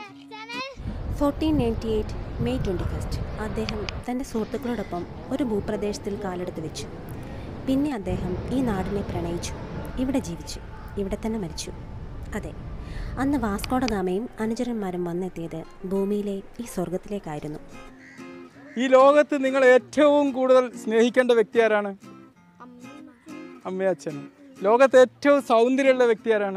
Fourteen ninety eight May twenty first അദ്ദേഹം തൻ്റെ സുഹൃത്തുക്കളോടൊപ്പം ഒരു ഭൂപ്രദേശത്തിൽ കാലെടുത്ത് വെച്ചു പിന്നെ അദ്ദേഹം ഈ നാടിനെ പ്രണയിച്ചു ഇവിടെ ജീവിച്ചു ഇവിടെ തന്നെ മരിച്ചു അതെ അന്ന് വാസ്കോഡ ഗാമയും അനുചരന്മാരും വന്നെത്തിയത് ഭൂമിയിലെ ഈ സ്വർഗത്തിലേക്കായിരുന്നു ഈ ലോകത്ത് നിങ്ങൾ ഏറ്റവും കൂടുതൽ സ്നേഹിക്കേണ്ട വ്യക്തി ആരാണ് അമ്മയും അച്ഛനും ലോകത്ത് ഏറ്റവും സൗന്ദര്യമുള്ള വ്യക്തി ആരാണ്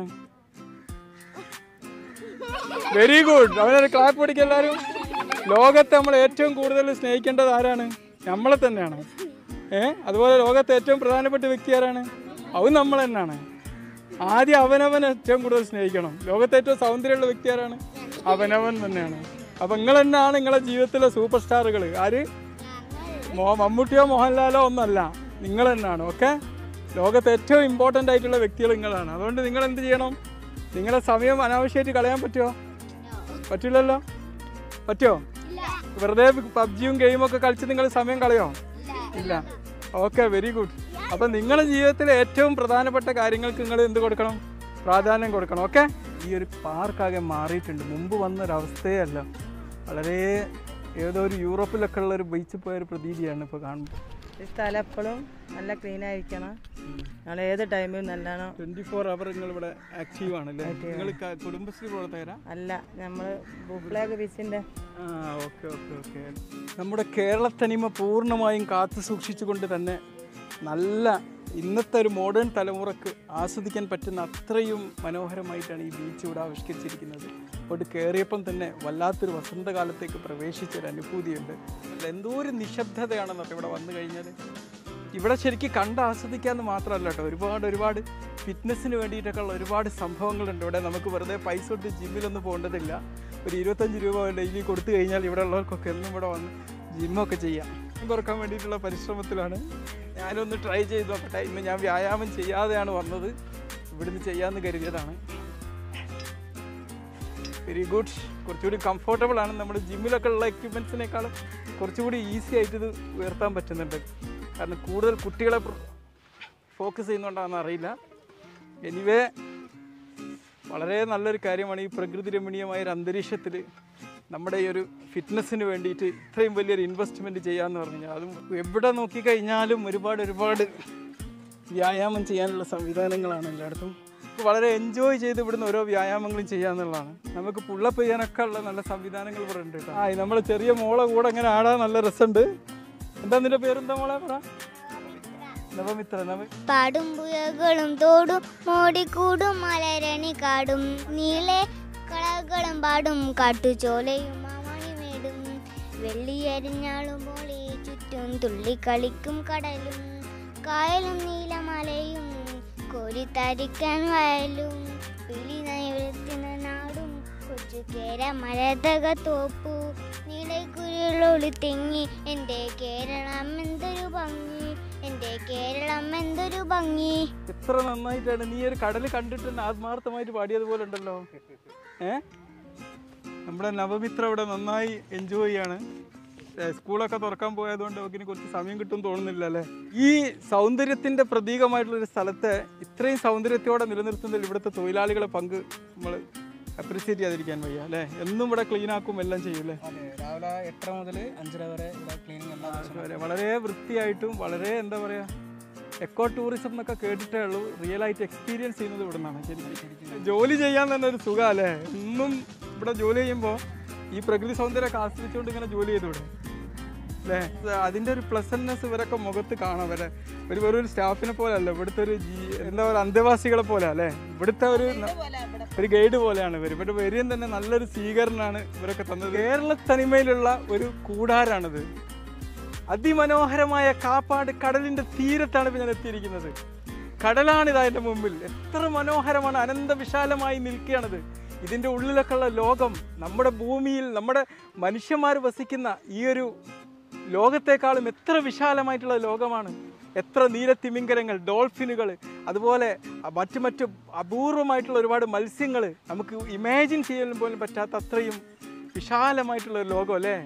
വെരി ഗുഡ് അവനൊരു ക്ലാപ്പ് പഠിക്കുക എല്ലാവരും ലോകത്ത് നമ്മൾ ഏറ്റവും കൂടുതൽ സ്നേഹിക്കേണ്ടത് ആരാണ് നമ്മളെ തന്നെയാണ് ഏ അതുപോലെ ലോകത്ത് ഏറ്റവും പ്രധാനപ്പെട്ട വ്യക്തി ആരാണ് അത് നമ്മൾ തന്നെയാണ് ആദ്യം അവനവൻ ഏറ്റവും കൂടുതൽ സ്നേഹിക്കണം ലോകത്ത് ഏറ്റവും സൗന്ദര്യമുള്ള വ്യക്തി ആരാണ് അവനവൻ തന്നെയാണ് അപ്പം നിങ്ങൾ തന്നെയാണ് നിങ്ങളെ ജീവിതത്തിലെ സൂപ്പർ സ്റ്റാറുകൾ ആര് മോ മമ്മൂട്ടിയോ മോഹൻലാലോ ഒന്നല്ല നിങ്ങൾ തന്നെയാണ് ഓക്കെ ലോകത്ത് ഏറ്റവും ഇമ്പോർട്ടൻ്റ് ആയിട്ടുള്ള വ്യക്തികൾ നിങ്ങളാണ് അതുകൊണ്ട് നിങ്ങൾ എന്ത് ചെയ്യണം നിങ്ങളെ സമയം അനാവശ്യമായിട്ട് കളയാൻ പറ്റുമോ പറ്റില്ലല്ലോ പറ്റുമോ വെറുതെ പബ്ജിയും ഗെയിമൊക്കെ കളിച്ച് നിങ്ങൾ സമയം കളയോ ഇല്ല ഓക്കെ വെരി ഗുഡ് അപ്പം നിങ്ങളുടെ ജീവിതത്തിലെ ഏറ്റവും പ്രധാനപ്പെട്ട കാര്യങ്ങൾക്ക് നിങ്ങൾ എന്ത് കൊടുക്കണം പ്രാധാന്യം കൊടുക്കണം ഓക്കെ ഈ ഒരു പാർക്കാകെ മാറിയിട്ടുണ്ട് മുമ്പ് വന്നൊരവസ്ഥയേ അല്ല വളരെ ഏതോ ഒരു യൂറോപ്പിലൊക്കെ ഉള്ള ഒരു ബീച്ചിൽ പോയ ഒരു പ്രതീതിയാണ് ഇപ്പോൾ കാണുമ്പോൾ ഈ സ്ഥലം എപ്പോഴും നല്ല ക്ലീൻ ആയിരിക്കണം നമ്മൾ ഏത് ടൈമിലും നല്ലോണം ട്വൻറ്റി ഫോർ അവർ നിങ്ങൾ ഇവിടെ ആക്റ്റീവ് ആണല്ലേ നിങ്ങൾ കുടുംബശ്രീ പ്രവർത്തകരാ അല്ല നമ്മൾ ബുഫ്ലാഗ് ബീച്ചിൻ്റെ ആ ഓക്കെ ഓക്കെ ഓക്കെ നമ്മുടെ കേരളത്തനിമ പൂർണ്ണമായും കാത്തു സൂക്ഷിച്ചുകൊണ്ട് തന്നെ നല്ല ഇന്നത്തെ ഒരു മോഡേൺ തലമുറക്ക് ആസ്വദിക്കാൻ പറ്റുന്ന അത്രയും മനോഹരമായിട്ടാണ് ഈ ബീച്ച് ഇവിടെ ആവിഷ്കരിച്ചിരിക്കുന്നത് അവിടെ കയറിയപ്പം തന്നെ വല്ലാത്തൊരു വസന്തകാലത്തേക്ക് പ്രവേശിച്ചൊരു അനുഭൂതിയുണ്ട് അല്ല, എന്തോ ഒരു നിശബ്ദതയാണെന്നൊക്കെ ഇവിടെ വന്നു കഴിഞ്ഞാൽ ഇവിടെ ശരിക്കും കണ്ട് ആസ്വദിക്കാമെന്ന് മാത്രമല്ല കേട്ടോ ഒരുപാട് ഒരുപാട് ഫിറ്റ്നസ്സിന് വേണ്ടിയിട്ടൊക്കെ ഉള്ള ഒരുപാട് സംഭവങ്ങളുണ്ട് ഇവിടെ നമുക്ക് വെറുതെ പൈസ കൊടുത്ത് ജിമ്മിലൊന്നും പോകേണ്ടതില്ല ഒരു ഇരുപത്തഞ്ച് രൂപ ഡെയിലി കൊടുത്തു കഴിഞ്ഞാൽ ഇവിടെ ഉള്ളവർക്കൊക്കെ എന്നും ഇവിടെ വന്ന് ജിമ്മൊക്കെ ചെയ്യാം കുറക്കാൻ വേണ്ടിയിട്ടുള്ള പരിശ്രമത്തിലാണ് ഞാനൊന്ന് ട്രൈ ചെയ്ത് നോക്കട്ടെ ഇന്ന് ഞാൻ വ്യായാമം ചെയ്യാതെയാണ് വന്നത് ഇവിടുന്ന് ചെയ്യാമെന്ന് കരുതിയതാണ് വെരി ഗുഡ് കുറച്ചുകൂടി കംഫർട്ടബിൾ ആണ് നമ്മുടെ ജിമ്മിലൊക്കെ ഉള്ള എക്യുപ്മെൻസിനേക്കാളും കുറച്ചുകൂടി ഈസി ആയിട്ട് ഇത് ഉയർത്താൻ പറ്റുന്നുണ്ട് കാരണം കൂടുതൽ കുട്ടികളെ ഫോക്കസ് ചെയ്യുന്നുണ്ടാണെന്ന് അറിയില്ല എനിവേ വളരെ നല്ലൊരു കാര്യമാണ് ഈ പ്രകൃതി രമണീയമായ ഒരു അന്തരീക്ഷത്തിൽ നമ്മുടെ ഈ ഒരു ഫിറ്റ്നസ്സിന് വേണ്ടിയിട്ട് ഇത്രയും വലിയൊരു ഇൻവെസ്റ്റ്മെൻറ്റ് ചെയ്യാമെന്ന് പറഞ്ഞു കഴിഞ്ഞാൽ അതും എവിടെ നോക്കിക്കഴിഞ്ഞാലും ഒരുപാട് ഒരുപാട് വ്യായാമം ചെയ്യാനുള്ള സംവിധാനങ്ങളാണ് എല്ലായിടത്തും വളരെ എൻജോയ് ചെയ്ത് ഇവിടുന്ന് ഓരോ വ്യായാമങ്ങളും ചെയ്യാന്നുള്ളതാണ് നമുക്ക് പുള്ളപ്പ് ചെയ്യാനൊക്കെ ഉള്ള നല്ല സംവിധാനങ്ങൾ ഇവിടെ ഉണ്ട് കേട്ടോ. ആ നമ്മുടെ ചെറിയ മോളെ കൂടെ അങ്ങനെ ആടാൻ നല്ല രസമുണ്ട് എന്താ നിന്റെ പേരെന്താ മോളെ പറ നവമിത്ര നവ പാടും പുഴകളും തോടും മോടിക്കൂടും മലരണി കാടും നീളെ കളകളും പാടും കാട്ടുചോലയും മണിമേടും വെള്ളിയരിഞ്ഞാളും പോലെ ചുറ്റും തുള്ളിക്കളിക്കും കടലും കായലും നീലമലയും കോരിത്തരിക്കാൻ വയലും വിളി നൈവത്തിന് നാടും കൊച്ചു കേര മരതക തോപ്പു നീളക്കുരുളൊളി തെങ്ങി എൻ്റെ കേരളം എന്തൊരു ഭംഗി എൻ്റെ കേരളം എന്തൊരു ഭംഗി എത്ര നന്നായിട്ടാണ് നീ ഒരു കടൽ കണ്ടിട്ട് തന്നെ ആത്മാർത്ഥമായിട്ട് പാടിയതുപോലെ ഉണ്ടല്ലോ ഏ നമ്മുടെ നവമിത്ര ഇവിടെ നന്നായി എൻജോയ് ചെയ്യാണ് ഏ, സ്കൂളൊക്കെ തുറക്കാൻ പോയതുകൊണ്ട് അവക്കിന് കുറച്ച് സമയം കിട്ടും തോന്നുന്നില്ല അല്ലേ ഈ സൗന്ദര്യത്തിന്റെ പ്രതീകമായിട്ടുള്ള ഒരു സ്ഥലത്തെ ഇത്രയും സൗന്ദര്യത്തോടെ നിലനിർത്തുന്നതിൽ ഇവിടുത്തെ തൊഴിലാളികളെ പങ്ക് നമ്മൾ അപ്രിസിയേറ്റ് ചെയ്യാതിരിക്കാൻ വയ്യ അല്ലേ എന്നും ഇവിടെ ക്ലീൻ ആക്കും എല്ലാം ചെയ്യും അല്ലേ അതെ രാവിലെ എട്ടര മുതൽ അഞ്ചര വരെ ഇവിടെ ക്ലീനിങ് എല്ലാ ദിവസവും വളരെ- വളരെ വൃത്തിയായിട്ടും വളരെ എന്താ പറയുക എക്കോ ടൂറിസം എന്നൊക്കെ കേട്ടിട്ടേ ഉള്ളൂ റിയൽ ആയിട്ട് എക്സ്പീരിയൻസ് ചെയ്യുന്നത് ഇവിടെ നിന്നാണ് ശരിക്കും ജോലി ചെയ്യാൻ തന്നെ ഒരു സുഖം അല്ലേ ഇന്നും ഇവിടെ ജോലി ചെയ്യുമ്പോൾ ഈ പ്രകൃതി സൗന്ദര്യമൊക്കെ ആസ്വദിച്ചുകൊണ്ട് ഇങ്ങനെ ജോലി ചെയ്തൂടെ അല്ലേ അതിൻ്റെ ഒരു പ്ലസൻനെസ് ഇവരൊക്കെ മുഖത്ത് കാണാം വരെ ഒരു വെറും ഒരു സ്റ്റാഫിനെ പോലെ അല്ല ഇവിടുത്തെ ഒരു ജീ എന്താ പറയുക അന്തേവാസികളെ പോലെ അല്ലേ ഇവിടുത്തെ ഒരു ഒരു ഗൈഡ് പോലെയാണ് ഇവർ ഇവരുടെ വരിയും തന്നെ നല്ലൊരു സ്വീകരണമാണ് ഇവരൊക്കെ തന്നത് കേരള തനിമയിലുള്ള ഒരു കൂടാരാണിത് അതിമനോഹരമായ കാപ്പാട് കടലിന്റെ തീരത്താണ് ഇപ്പൊ ഞാൻ എത്തിയിരിക്കുന്നത് കടലാണ് ഇതാ എൻ്റെ മുമ്പിൽ എത്ര മനോഹരമാണ് അനന്ത വിശാലമായി നിൽക്കുകയാണിത് ഇതിൻ്റെ ഉള്ളിലൊക്കെ ഉള്ള ലോകം നമ്മുടെ ഭൂമിയിൽ നമ്മുടെ മനുഷ്യന്മാർ വസിക്കുന്ന ഈ ഒരു ലോകത്തെക്കാളും എത്ര വിശാലമായിട്ടുള്ള ലോകമാണ് എത്ര നീലത്തിമിംഗലങ്ങൾ ഡോൾഫിനുകൾ അതുപോലെ മറ്റു മറ്റു അപൂർവമായിട്ടുള്ള ഒരുപാട് മത്സ്യങ്ങൾ നമുക്ക് ഇമാജിൻ ചെയ്യാൻ പോലും പറ്റാത്ത അത്രയും വിശാലമായിട്ടുള്ള ഒരു ലോകം അല്ലേ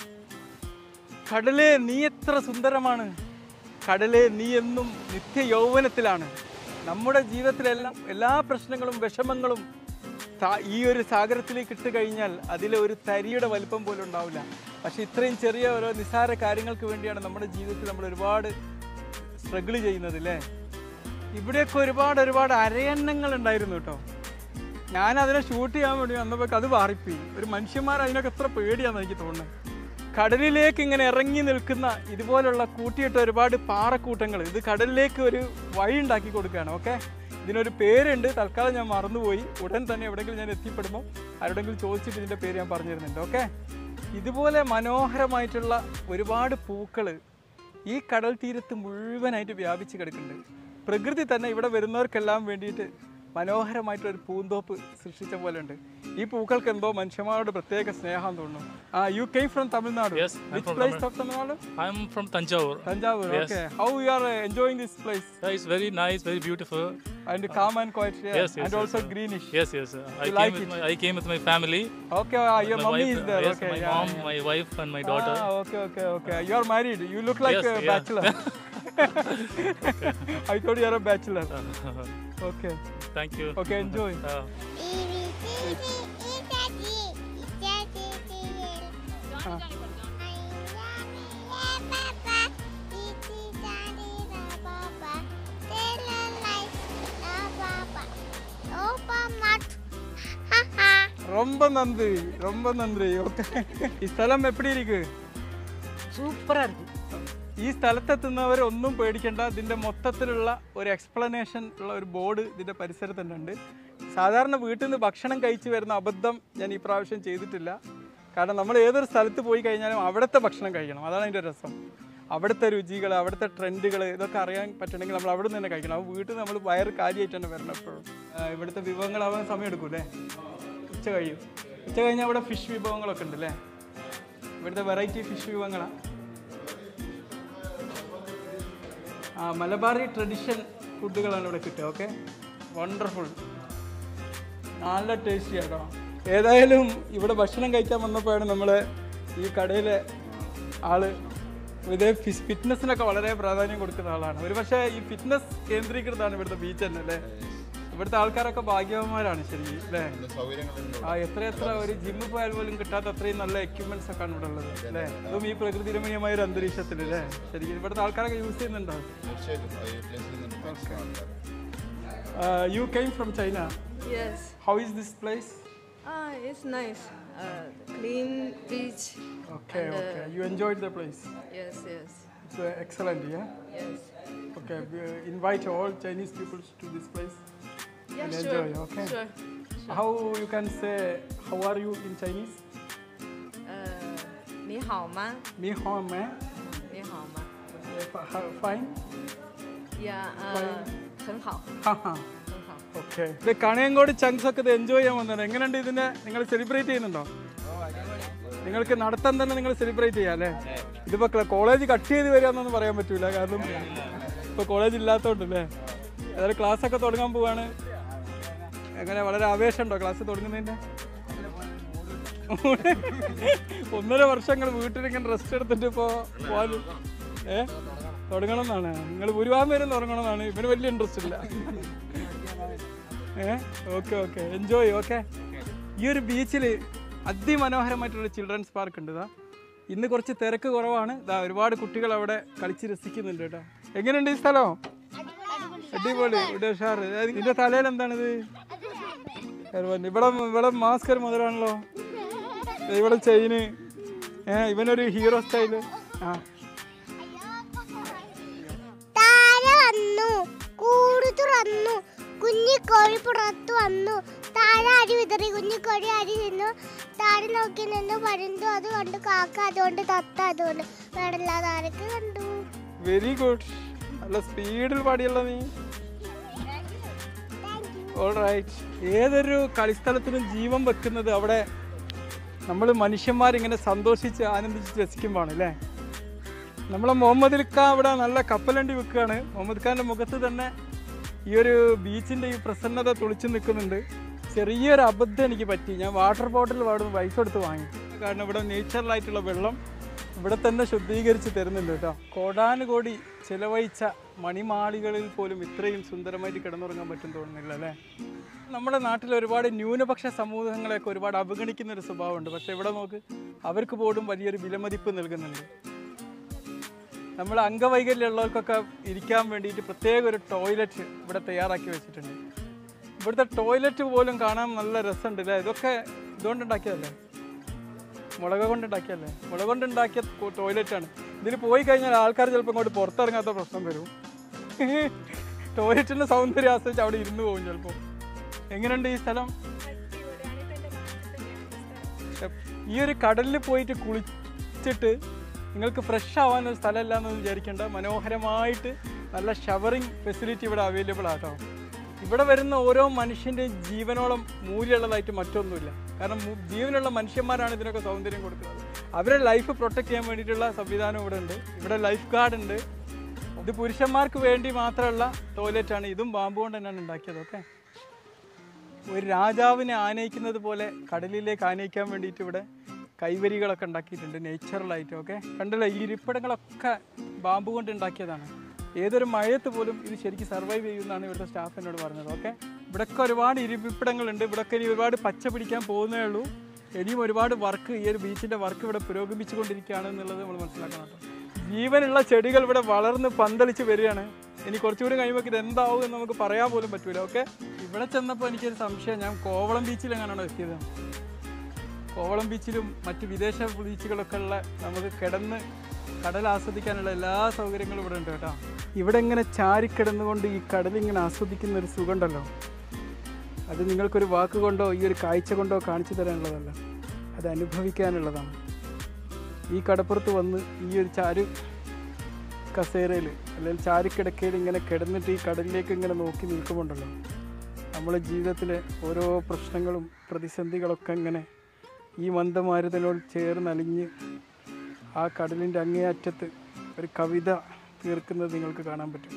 കടലേ നീ എത്ര സുന്ദരമാണ് കടലേ നീ എന്നും നിത്യ യൗവനത്തിലാണ് നമ്മുടെ ജീവിതത്തിലെല്ലാം എല്ലാ പ്രശ്നങ്ങളും വിഷമങ്ങളും സാ- ഈ ഒരു സാഗരത്തിലേക്ക് ഇട്ട് കഴിഞ്ഞാൽ അതിൽ ഒരു തരിയുടെ വലിപ്പം പോലും ഉണ്ടാവില്ല പക്ഷെ ഇത്രയും ചെറിയ ഓരോ നിസ്സാര കാര്യങ്ങൾക്ക് വേണ്ടിയാണ് നമ്മുടെ ജീവിതത്തിൽ നമ്മൾ ഒരുപാട് സ്ട്രഗിൾ ചെയ്യുന്നത് അല്ലേ ഇവിടെയൊക്കെ ഒരുപാട് ഒരുപാട് അരയന്നങ്ങൾ ഉണ്ടായിരുന്നു കേട്ടോ ഞാൻ അതിനെ ഷൂട്ട് ചെയ്യാൻ വേണ്ടി വന്നപ്പോൾ അത് മാറിപ്പോയി ഒരു മനുഷ്യന്മാർ അതിനൊക്കെ എത്ര പേടിയാണെന്ന് എനിക്ക് തോന്നുന്നത് കടലിലേക്ക് ഇങ്ങനെ ഇറങ്ങി നിൽക്കുന്ന ഇതുപോലുള്ള കൂട്ടിയിട്ട ഒരുപാട് പാറക്കൂട്ടങ്ങൾ ഇത് കടലിലേക്ക് ഒരു വഴി ഉണ്ടാക്കി കൊടുക്കുകയാണ് ഓക്കെ ഇതിനൊരു പേരുണ്ട് തൽക്കാലം ഞാൻ മറന്നുപോയി ഉടൻ തന്നെ എവിടെയെങ്കിലും ഞാൻ എത്തിപ്പെടുമ്പോൾ ആരോടെങ്കിലും ചോദിച്ചിട്ട് ഇതിൻ്റെ പേര് ഞാൻ പറഞ്ഞു തരുന്നുണ്ട് ഓക്കെ ഇതുപോലെ മനോഹരമായിട്ടുള്ള ഒരുപാട് പൂക്കൾ ഈ കടൽ തീരത്ത് മുഴുവനായിട്ട് വ്യാപിച്ച് കിടക്കുന്നുണ്ട് പ്രകൃതി തന്നെ ഇവിടെ വരുന്നവർക്കെല്ലാം വേണ്ടിയിട്ട് മനോഹരമായിട്ടൊരു പൂന്തോപ്പ് സൃഷ്ടിച്ച പോലെ ഉണ്ട് ഈ പൂക്കൾക്ക് എന്തോ മനുഷ്യന്മാരോട് പ്രത്യേക സ്നേഹം തോന്നുന്നു ആ you came from Tamil Nadu Yes, I'm which from place of Tamil Nadu I'm from Tanjavur. Thanjavur Yes. Okay how you are enjoying this place Yeah, it's very nice, very beautiful. And calm and quiet Yes, yes, and yes, also sir. Greenish Yes, yes. uh, I You came like with it? my I came with my family. Okay, your my mummy wife, is there. Yes, okay, my yeah, mom, yeah. my wife, and my daughter. Ah, okay, okay, okay. You are married. You look like Yes, a yeah. bachelor. I thought you are a bachelor. Okay, Thank you. okay, enjoy. Uh, ரொம்ப நன்றி ரொம்ப நன்றி okay ഈ സ്ഥലം എപ്പിടി ഇരിക്ക് சூப்பராக இருக்கு ഈ സ്ഥലത്തെത്തുന്നവർ ഒന്നും പേടിക്കേണ്ട ഇതിൻ്റെ മൊത്തത്തിലുള്ള ഒരു എക്സ്പ്ലനേഷൻ ഉള്ള ഒരു ബോർഡ് ഇതിൻ്റെ പരിസരത്ത് തന്നെ ഉണ്ട് സാധാരണ വീട്ടിൽ നിന്ന് ഭക്ഷണം കഴിച്ച് വരുന്ന അബദ്ധം ഞാൻ ഈ പ്രാവശ്യം ചെയ്തിട്ടില്ല കാരണം നമ്മൾ ഏതൊരു സ്ഥലത്ത് പോയി കഴിഞ്ഞാലും അവിടുത്തെ ഭക്ഷണം കഴിക്കണം അതാണ് അതിൻ്റെ രസം അവിടുത്തെ രുചികൾ അവിടുത്തെ ട്രെൻഡുകൾ ഇതൊക്കെ അറിയാൻ പറ്റണമെങ്കിൽ നമ്മൾ അവിടെ നിന്ന് തന്നെ കഴിക്കണം അപ്പോൾ വീട്ടിൽ നമ്മൾ വയറ് കാര്യമായിട്ടാണ് വരണം എപ്പോഴും ആ, ഇവിടുത്തെ വിഭവങ്ങളാവാൻ സമയം എടുക്കൂലേ ഉച്ച കഴിയും ഉച്ച കഴിഞ്ഞാൽ അവിടെ ഫിഷ് വിഭവങ്ങളൊക്കെ ഉണ്ട് അല്ലേ ഇവിടുത്തെ വെറൈറ്റി ഫിഷ് വിഭവങ്ങളാണ് ആ മലബാറി ട്രഡീഷൻ ഫുഡുകളാണ് ഇവിടെ കിട്ടുക ഓക്കെ വണ്ടർഫുൾ നല്ല ടേസ്റ്റി കേട്ടോ ഏതായാലും ഇവിടെ ഭക്ഷണം കഴിക്കാൻ വന്നപ്പോഴാണ് നമ്മൾ ഈ കടയിലെ ആള് ഇത് ഫിസ് ഫിറ്റ്നസ്സിനൊക്കെ വളരെ പ്രാധാന്യം കൊടുക്കുന്ന ആളാണ് ഒരു പക്ഷേ ഈ ഫിറ്റ്നസ് കേന്ദ്രീകൃതമാണ് ഇവിടുത്തെ ബീച്ച് തന്നെ അല്ലേ ഇവിടുത്തെ ആൾക്കാരൊക്കെ ഭാഗ്യവാന്മാരാണ് ശരിക്കും അല്ലേ ആ എത്ര എത്ര ഒരു ജിമ്മിൽ പോയാൽ പോലും കിട്ടാത്ത അത്രയും നല്ല എക്യുപ്മെന്റ്സ് ഒക്കെ ആണ് ഇവിടെ ഉള്ളത് അല്ലേ അതും ഈ പ്രകൃതി രമണീയമായ ഒരു അന്തരീക്ഷത്തിൽ അല്ലേ ശരിക്കും ഇവിടുത്തെ ആൾക്കാരൊക്കെ യൂസ് ചെയ്യുന്നുണ്ടോ you came from China Yes. How is this place Ah, it's nice. Uh, clean beach. Okay okay you enjoyed the place Yes, yes, it's excellent yeah yes. Okay invite all Chinese peoples to this place Yeah, And sure. enjoy, okay. Sure. How you can say how are you in Chinese Uh, 你好吗？ മീ ഹോം മേ 你好吗 fine ？Yeah. Uh, 很好， ഹാ ഹാ 很好。 okay ഇത് Kanayankode chunks ഒക്കെ ഇത് enjoy ചെയ്യാൻ വന്നത് എങ്ങനെയുണ്ട് ഇതിനെ നിങ്ങൾ സെലിബ്രേറ്റ് ചെയ്യുന്നുണ്ടോ നിങ്ങൾക്ക് നടത്താൻ തന്നെ നിങ്ങൾ സെലിബ്രേറ്റ് ചെയ്യാം അല്ലേ ഇതിപ്പോ കോളേജ് കട്ട് ചെയ്ത് വരികയെന്നൊന്നും പറയാൻ പറ്റൂല കാരണം ഇപ്പൊ കോളേജ് ഇല്ലാത്തതുകൊണ്ട് അല്ലേ ഏതായാലും ക്ലാസ് ഒക്കെ തുടങ്ങാൻ പോവാണ് എങ്ങനെ വളരെ ആവേശമുണ്ടോ ക്ലാസ് തുടങ്ങുന്നതിന്റെ ഒന്നര വർഷങ്ങൾ വീട്ടിലിങ്ങനെ റെസ്റ്റ് എടുത്തിട്ട് ഇപ്പോൾ പോകാൻ ഏ തുടങ്ങണം എന്നാണ് നിങ്ങൾ ഭൂരിഭാഗം പേരും തുടങ്ങണം എന്നാണ് ഇവന് വലിയ ഇൻട്രസ്റ്റ് ഇല്ല ഏ ഓക്കെ ഓക്കെ എൻജോയ് ഓക്കെ ഈ ഒരു ബീച്ചിൽ അതിമനോഹരമായിട്ടുള്ള ചിൽഡ്രൻസ് പാർക്ക് ഉണ്ട് ഇതാ ഇന്ന് കുറച്ച് തിരക്ക് കുറവാണ് ഇതാ ഒരുപാട് കുട്ടികൾ അവിടെ കളിച്ച് രസിക്കുന്നുണ്ട് കേട്ടോ എങ്ങനെയുണ്ട് ഈ സ്ഥലം അടിപൊളി ഇവിടെ ഉഷാറ് അതായത് ഇതിന്റെ തലയിൽ എന്താണിത് ഹെർബൻ. ഇവിടെ ഇവിടെ മാസ്കർ മുതലാണല്ലോ ഇവിടെ ചെയിന് ഏ ഇവനൊരു ഹീറോ സ്റ്റൈല് ആ താര വന്നു കൂട് തുറന്നു കുഞ്ഞിക്കോഴി പുറത്തു വന്നു താഴ അരി വിതറി കുഞ്ഞിക്കോഴി അരി തിന്നു താഴെ നോക്കി നിന്ന് പരുന്തു അത് കണ്ടു കാക്ക അതുകൊണ്ട് തത്ത അതുകൊണ്ട് വേടല്ലാതെ ആരൊക്കെ കണ്ടു വെരി ഗുഡ് നല്ല സ്പീഡിൽ പാടിയല്ലോ നീ ഓൾറൈറ്റ് ഏതൊരു കളിസ്ഥലത്തിനും ജീവൻ വെക്കുന്നത് അവിടെ നമ്മൾ മനുഷ്യന്മാരിങ്ങനെ സന്തോഷിച്ച് ആനന്ദിച്ച് രസിക്കുമ്പോഴാണ് അല്ലേ നമ്മളെ മുഹമ്മദ് ഖാൻ അവിടെ നല്ല കപ്പലണ്ടി വെക്കുകയാണ് മുഹമ്മദ് ഖാൻ്റെ മുഖത്ത് തന്നെ ഈ ഒരു ബീച്ചിൻ്റെ ഈ പ്രസന്നത തുളിച്ചു നിൽക്കുന്നുണ്ട് ചെറിയൊരു അബദ്ധം എനിക്ക് പറ്റി ഞാൻ വാട്ടർ ബോട്ടിൽ അവിടെ പൈസ കൊടുത്ത് വാങ്ങി കാരണം ഇവിടെ നേച്ചറലായിട്ടുള്ള വെള്ളം ഇവിടെ തന്നെ ശുദ്ധീകരിച്ച് തരുന്നുണ്ട് കേട്ടോ കോടാനുകോടി ചിലവഴിച്ച മണിമാളികളിൽ പോലും ഇത്രയും സുന്ദരമായിട്ട് കിടന്നുറങ്ങാൻ പറ്റും തോന്നുന്നില്ല അല്ലേ നമ്മുടെ നാട്ടിൽ ഒരുപാട് ന്യൂനപക്ഷ സമൂഹങ്ങളെയൊക്കെ ഒരുപാട് അവഗണിക്കുന്ന ഒരു സ്വഭാവമുണ്ട് പക്ഷേ ഇവിടെ നോക്ക് അവർക്ക് പോലും വലിയൊരു വിലമതിപ്പ് നൽകുന്നുണ്ട് നമ്മൾ അംഗവൈകല്യമുള്ളവർക്കൊക്കെ ഇരിക്കാൻ വേണ്ടിയിട്ട് പ്രത്യേക ഒരു ടോയ്ലറ്റ് ഇവിടെ തയ്യാറാക്കി വെച്ചിട്ടുണ്ട് ഇവിടുത്തെ ടോയ്ലറ്റ് പോലും കാണാൻ നല്ല രസമുണ്ട് അല്ലേ ഇതൊക്കെ ഇതുകൊണ്ട് ഉണ്ടാക്കിയതല്ലേ മുളക് കൊണ്ട് ഉണ്ടാക്കിയല്ലേ മുളക് കൊണ്ട് ഉണ്ടാക്കിയ ടോയ്ലറ്റാണ് ഇതിൽ പോയി കഴിഞ്ഞാൽ ആൾക്കാർ ചിലപ്പോൾ ഇങ്ങോട്ട് പുറത്തിറങ്ങാത്ത പ്രശ്നം വരും ടോയ്ലറ്റിൻ്റെ സൗന്ദര്യം ആസ്വദിച്ച് അവിടെ ഇരുന്ന് പോകും ചിലപ്പോൾ എങ്ങനെയുണ്ട് ഈ സ്ഥലം ഈ ഒരു കടലിൽ പോയിട്ട് കുളിച്ചിട്ട് നിങ്ങൾക്ക് ഫ്രഷ് ആവാൻ ഒരു സ്ഥലമല്ല എന്ന് വിചാരിക്കേണ്ട മനോഹരമായിട്ട് നല്ല ഷവറിങ് ഫെസിലിറ്റി ഇവിടെ അവൈലബിൾ ആട്ടോ ഇവിടെ വരുന്ന ഓരോ മനുഷ്യൻ്റെയും ജീവനോളം മൂല്യമുള്ളതായിട്ട് മറ്റൊന്നുമില്ല കാരണം മു- ജീവനുള്ള മനുഷ്യന്മാരാണ് ഇതിനൊക്കെ സൗന്ദര്യം കൊടുക്കുന്നത് അവരെ ലൈഫ് പ്രൊട്ടക്ട് ചെയ്യാൻ വേണ്ടിയിട്ടുള്ള സംവിധാനം ഇവിടെ ഉണ്ട് ഇവിടെ ലൈഫ് ഗാർഡ് ഉണ്ട് ഇത് പുരുഷന്മാർക്ക് വേണ്ടി മാത്രമുള്ള ടോയ്ലറ്റാണ് ഇതും ബാമ്പു കൊണ്ട് തന്നെയാണ് ഉണ്ടാക്കിയത് ഓക്കെ ഒരു രാജാവിനെ ആനയിക്കുന്നത് പോലെ കടലിലേക്ക് ആനയിക്കാൻ വേണ്ടിയിട്ട് ഇവിടെ കൈവരികളൊക്കെ ഉണ്ടാക്കിയിട്ടുണ്ട് നേച്ചുറലായിട്ട് ഓക്കെ കണ്ടല്ലോ ഈ ഇരിപ്പിടങ്ങളൊക്കെ ബാമ്പു കൊണ്ട് ഉണ്ടാക്കിയതാണ് ഏതൊരു മഴയത്ത് പോലും ഇത് ശരിക്കും സർവൈവ് ചെയ്യുമെന്നാണ് ഇവിടുത്തെ സ്റ്റാഫ് എന്നോട് പറഞ്ഞത് ഓക്കെ ഇവിടെയൊക്കെ ഒരുപാട് ഇരിപ്പിടങ്ങളുണ്ട് ഇവിടെയൊക്കെ ഇനി ഒരുപാട് പച്ച പിടിക്കാൻ പോകുന്നേ ഉള്ളൂ ഇനിയും ഒരുപാട് വർക്ക് ഈ ഒരു ബീച്ചിൻ്റെ വർക്ക് ഇവിടെ പുരോഗമിച്ചുകൊണ്ടിരിക്കുകയാണ് എന്നുള്ളത് നമ്മൾ മനസ്സിലാക്കണം കേട്ടോ ജീവനുള്ള ചെടികൾ ഇവിടെ വളർന്ന് പന്തളിച്ച് വരികയാണ് ഇനി കുറച്ചുകൂടി കഴിയുമ്പോൾ ഇത് എന്താവും എന്ന് നമുക്ക് പറയാൻ പോലും പറ്റൂല ഓക്കെ ഇവിടെ ചെന്നപ്പോൾ എനിക്കൊരു സംശയം ഞാൻ കോവളം ബീച്ചിൽ എങ്ങനെയാണോ എത്തിയത് കോവളം ബീച്ചിലും മറ്റ് വിദേശ ബീച്ചുകളൊക്കെ ഉള്ള നമുക്ക് കിടന്ന് കടൽ ആസ്വദിക്കാനുള്ള എല്ലാ സൗകര്യങ്ങളും ഇവിടെ ഉണ്ട് കേട്ടോ ഇവിടെ ഇങ്ങനെ ചാരിക്കിടന്നുകൊണ്ട് ഈ കടൽ ഇങ്ങനെ ആസ്വദിക്കുന്ന ഒരു സുഖമുണ്ടല്ലോ അത് നിങ്ങൾക്കൊരു വാക്ക് കൊണ്ടോ ഈ ഒരു കാഴ്ച കൊണ്ടോ കാണിച്ചു തരാനുള്ളതല്ല അത് അനുഭവിക്കാനുള്ളതാണ് ഈ കടപ്പുറത്ത് വന്ന് ഈ ഒരു ചാരു കസേരയിൽ അല്ലെങ്കിൽ ചാരിക്കിടക്കയിൽ ഇങ്ങനെ കിടന്നിട്ട് ഈ കടലിലേക്ക് ഇങ്ങനെ നോക്കി നിൽക്കുമ്പോണ്ടല്ലോ നമ്മളെ ജീവിതത്തിലെ ഓരോ പ്രശ്നങ്ങളും പ്രതിസന്ധികളൊക്കെ ഇങ്ങനെ ഈ മന്ദമാരുതനോട് ചേർന്നലിഞ്ഞ് ആ കടലിൻ്റെ അങ്ങേയറ്റത്ത് ഒരു കവിത തീർക്കുന്നത് നിങ്ങൾക്ക് കാണാൻ പറ്റും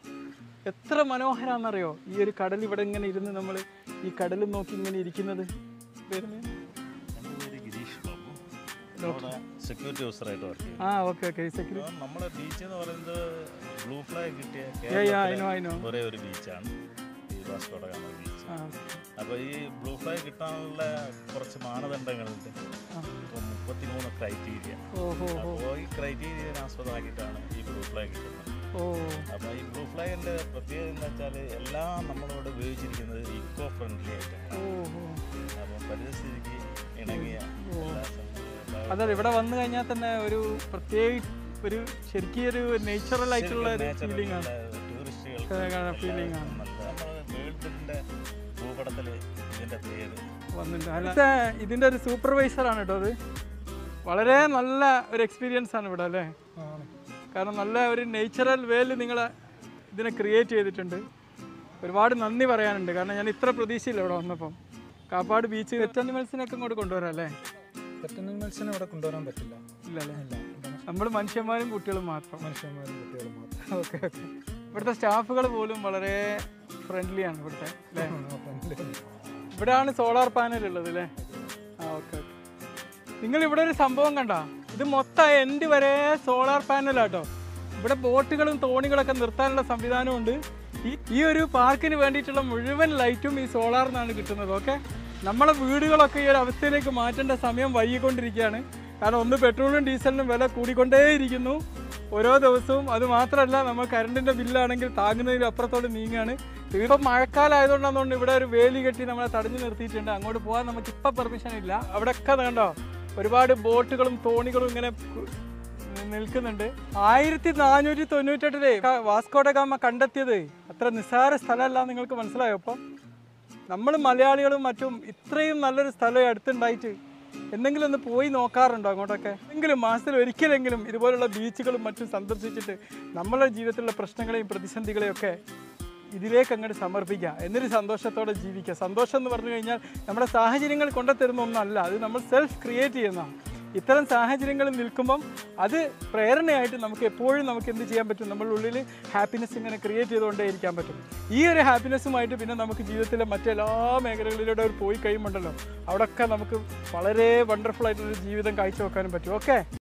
എത്ര മനോഹരാണെന്നറിയോ ഈ ഒരു കടൽ ഇവിടെ ഇങ്ങനെ ഇരുന്ന് നമ്മൾ ഈ കടൽ നോക്കി ഇങ്ങനെ ഇരിക്കുന്നത് പേരെന്താ? എൻ്റെ പേര് ഗിരീഷ് ബാബു ഇവിടെ സെക്യൂരിറ്റി ഓഫീസറായിട്ട് വർക്ക് ചെയ്യും ആ ഓക്കെ ഓക്കെ സെക്യൂരിറ്റി അപ്പോൾ നമ്മുടെ ബീച്ച് എന്ന് പറയുന്നത് ബ്ലൂ ഫ്ലാഗ് കിട്ടിയ Yeah, yeah, I know, I കേരളത്തിലെ know. ഒരേ ഒരു ബീച്ചാണ് ഈ വാസ്കോഡ ഗാമ ബീച്ച് ആ അപ്പോൾ ഈ ബ്ലൂ ഫ്ലാഗ് കിട്ടാനുള്ള കുറച്ച് മാനദണ്ഡങ്ങളുണ്ട് ഇപ്പോൾ മുപ്പത്തിമൂന്ന് ക്രൈറ്റീരിയ ഓഹോ ഓ അപ്പോൾ ഈ ക്രൈറ്റീരിയ ആസ്പദമാക്കിയിട്ടാണ് ഈ ബ്ലൂ ഫ്ലാഗ് കിട്ടുന്നത് ഓ അപ്പോൾ ഈ ബ്ലൂ ഫ്ലാഗിൻ്റെ പ്രത്യേകത എന്ന് വെച്ചാൽ എല്ലാം നമ്മളിവിടെ ഉപയോഗിച്ചിരിക്കുന്നത് ഇക്കോ ഫ്രണ്ട്ലി ആയിട്ടാണ് ഓഹോ അപ്പോൾ പരിസ്ഥിതിക്ക് ഇണങ്ങിയ എല്ലാ സംഗതികളും അതെ ഇവിടെ വന്നു കഴിഞ്ഞാൽ തന്നെ ഒരു പ്രത്യേക ഒരു ശരിക്കും ഒരു നേച്ചുറൽ ആയിട്ടുള്ള ഒരു ഫീലിംഗ് ആണ് ടൂറിസ്റ്റുകൾക്ക് feeling ആണ്. വേൾഡിന്റെ ഭൂപടത്തിൽ ഇതിന്റെ പേര് വന്നിട്ടുണ്ട് അടുത്ത ഇതിൻ്റെ ഒരു സൂപ്പർവൈസർ ആണ് കേട്ടോ അത് വളരെ നല്ല ഒരു എക്സ്പീരിയൻസ് ആണ് ഇവിടെ അല്ലേ കാരണം നല്ല ഒരു നേച്ചുറൽ വേയിൽ നിങ്ങൾ ഇതിനെ ക്രിയേറ്റ് ചെയ്തിട്ടുണ്ട് ഒരുപാട് നന്ദി പറയാനുണ്ട് കാരണം ഞാൻ ഇത്ര പ്രതീക്ഷയില്ല ഇവിടെ വന്നപ്പം കാപ്പാട് ബീച്ച് വെറ്റ് അനിമൽസിനൊക്കെ ഇങ്ങോട്ട് കൊണ്ടുവരാം അല്ലേ പെറ്റനിമൽസിനെ ഇവിടെ കൊണ്ടുവരാൻ പറ്റില്ല ഇല്ല അല്ലേ ഇല്ല നമ്മൾ മനുഷ്യന്മാരും കുട്ടികളും മാത്രം മനുഷ്യന്മാരും കുട്ടികളും മാത്രം ഓക്കെ ഓക്കെ ഇവിടുത്തെ സ്റ്റാഫുകൾ പോലും വളരെ ഫ്രണ്ട്ലിയാണ് ഇവിടുത്തെ അല്ലേ ഇവിടെയാണ് സോളാർ പാനൽ ഉള്ളത് അല്ലേ ആ ഓക്കെ ഓക്കെ നിങ്ങൾ ഇവിടെ ഒരു സംഭവം കണ്ട ഇത് മൊത്തം എൻഡ് വരെ സോളാർ പാനലാട്ടോ ഇവിടെ ബോട്ടുകളും തോണികളൊക്കെ നിർത്താനുള്ള സംവിധാനമുണ്ട് ഈ ഈ ഒരു പാർക്കിന് വേണ്ടിയിട്ടുള്ള മുഴുവൻ ലൈറ്റും ഈ സോളാറിൽ നിന്നാണ് കിട്ടുന്നത് ഓക്കെ നമ്മളെ വീടുകളൊക്കെ ഈ ഒരു അവസ്ഥയിലേക്ക് മാറ്റേണ്ട സമയം വൈകിക്കൊണ്ടിരിക്കുകയാണ് കാരണം ഒന്ന് പെട്രോളും ഡീസലിനും വില കൂടിക്കൊണ്ടേയിരിക്കുന്നു ഓരോ ദിവസവും അത് മാത്രമല്ല നമ്മൾ കറണ്ടിൻ്റെ ബില്ലാണെങ്കിൽ താങ്ങുന്നതിന് അപ്പുറത്തോട് നീങ്ങുകയാണ് ഇപ്പം മഴക്കാലം ആയതുകൊണ്ടാണ് ഇവിടെ ഒരു വേലി കെട്ടി നമ്മളെ തടഞ്ഞു നിർത്തിയിട്ടുണ്ട് അങ്ങോട്ട് പോകാൻ നമുക്ക് ഇപ്പം പെർമിഷൻ ഇല്ല അവിടെയൊക്കെ കണ്ടോ ഒരുപാട് ബോട്ടുകളും തോണികളും ഇങ്ങനെ കു- നിൽക്കുന്നുണ്ട് ആയിരത്തി നാനൂറ്റി തൊണ്ണൂറ്റെട്ടിലെ വാസ്കോഡ ഗാമ കണ്ടെത്തിയത് അത്ര നിസ്സാര സ്ഥലമല്ല നിങ്ങൾക്ക് മനസ്സിലായോ അപ്പം നമ്മൾ മലയാളികളും മറ്റും ഇത്രയും നല്ലൊരു സ്ഥലം അടുത്തുണ്ടായിട്ട് എന്തെങ്കിലും ഒന്ന് പോയി നോക്കാറുണ്ടോ അങ്ങോട്ടൊക്കെ എങ്കിലും മാസത്തിൽ ഒരിക്കലെങ്കിലും ഇതുപോലുള്ള ബീച്ചുകളും മറ്റും സന്ദർശിച്ചിട്ട് നമ്മളുടെ ജീവിതത്തിലുള്ള പ്രശ്നങ്ങളെയും പ്രതിസന്ധികളെയും ഒക്കെ ഇതിലേക്ക് അങ്ങോട്ട് സമർപ്പിക്കുക എന്നൊരു സന്തോഷത്തോടെ ജീവിക്കുക സന്തോഷം എന്ന് പറഞ്ഞു കഴിഞ്ഞാൽ നമ്മുടെ സാഹചര്യങ്ങൾ കൊണ്ടുത്തരുന്ന ഒന്നല്ല അത് നമ്മൾ സെൽഫ് ക്രിയേറ്റ് ചെയ്യുന്നതാണ് ഇത്തരം സാഹചര്യങ്ങളിൽ നിൽക്കുമ്പം അത് പ്രേരണയായിട്ട് നമുക്ക് എപ്പോഴും നമുക്ക് എന്ത് ചെയ്യാൻ പറ്റും നമ്മുടെ ഉള്ളിൽ ഹാപ്പിനെസ് ഇങ്ങനെ ക്രിയേറ്റ് ചെയ്തുകൊണ്ടേ ഇരിക്കാൻ പറ്റും ഈ ഒരു ഹാപ്പിനെസ്സുമായിട്ട് പിന്നെ നമുക്ക് ജീവിതത്തിലെ മറ്റെല്ലാ മേഖലകളിലൂടെ ഒരു പോയി കഴിയുമ്പോണ്ടല്ലോ അവിടെയൊക്കെ നമുക്ക് വളരെ വണ്ടർഫുൾ ആയിട്ടുള്ളൊരു ജീവിതം കാഴ്ചവെക്കാനും പറ്റും ഓക്കെ